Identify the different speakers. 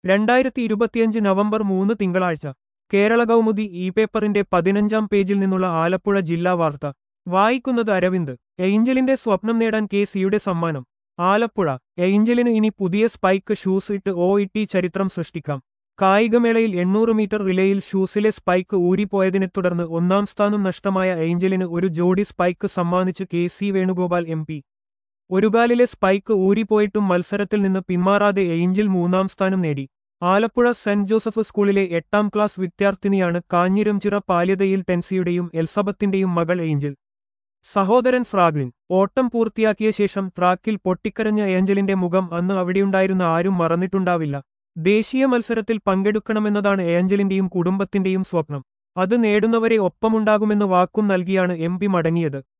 Speaker 1: രണ്ടായിരത്തി ഇരുപത്തിയഞ്ച് നവംബർ മൂന്ന് തിങ്കളാഴ്ച കേരള കൗമുദി ഇ പേപ്പറിന്റെ പതിനഞ്ചാം പേജിൽ നിന്നുള്ള ആലപ്പുഴ ജില്ലാ വാർത്ത വായിക്കുന്നത് അരവിന്ദ് ഏഞ്ചലിന്റെ സ്വപ്നം നേടാൻ കെ സിയുടെ സമ്മാനം ആലപ്പുഴ ഏഞ്ചലിന് ഇനി പുതിയ സ്പൈക്ക് ഷൂസ് ഇട്ട് ഓ ഇട്ടി ചരിത്രം സൃഷ്ടിക്കാം കായികമേളയിൽ എണ്ണൂറ് മീറ്റർ റിലേയിൽ ഷൂസിലെ സ്പൈക്ക് ഊരിപ്പോയതിനെ തുടർന്ന് ഒന്നാം സ്ഥാനം നഷ്ടമായ ഏഞ്ചലിന് ഒരു ജോഡി സ്പൈക്ക് സമ്മാനിച്ച് K C Venugopal M P ഒരുകാലിലെ സ്പൈക്ക് ഊരിപ്പോയിട്ടും മത്സരത്തിൽ നിന്ന് പിന്മാറാതെ ഏഞ്ചൽ മൂന്നാം സ്ഥാനം നേടി ആലപ്പുഴ സെന്റ് ജോസഫ് സ്കൂളിലെ എട്ടാം ക്ലാസ് വിദ്യാർത്ഥിനിയാണ് കാഞ്ഞിരംചിറ പാല്യതയിൽ ടെൻസിയുടെയും എൽസബത്തിന്റെയും മകൾ ഏഞ്ചൽ സഹോദരൻ ഫ്രാഗ്ലിൻ ഓട്ടം പൂർത്തിയാക്കിയ ശേഷം ട്രാക്കിൽ പൊട്ടിക്കരഞ്ഞ ഏഞ്ചലിന്റെ മുഖം അന്ന് അവിടെയുണ്ടായിരുന്ന ആരും മറന്നിട്ടുണ്ടാവില്ല ദേശീയ മത്സരത്തിൽ പങ്കെടുക്കണമെന്നതാണ് ഏഞ്ചലിന്റെയും കുടുംബത്തിന്റെയും സ്വപ്നം അത് നേടുന്നവരെ ഒപ്പമുണ്ടാകുമെന്ന് വാക്കും നൽകിയാണ് എം പി മടങ്ങിയത്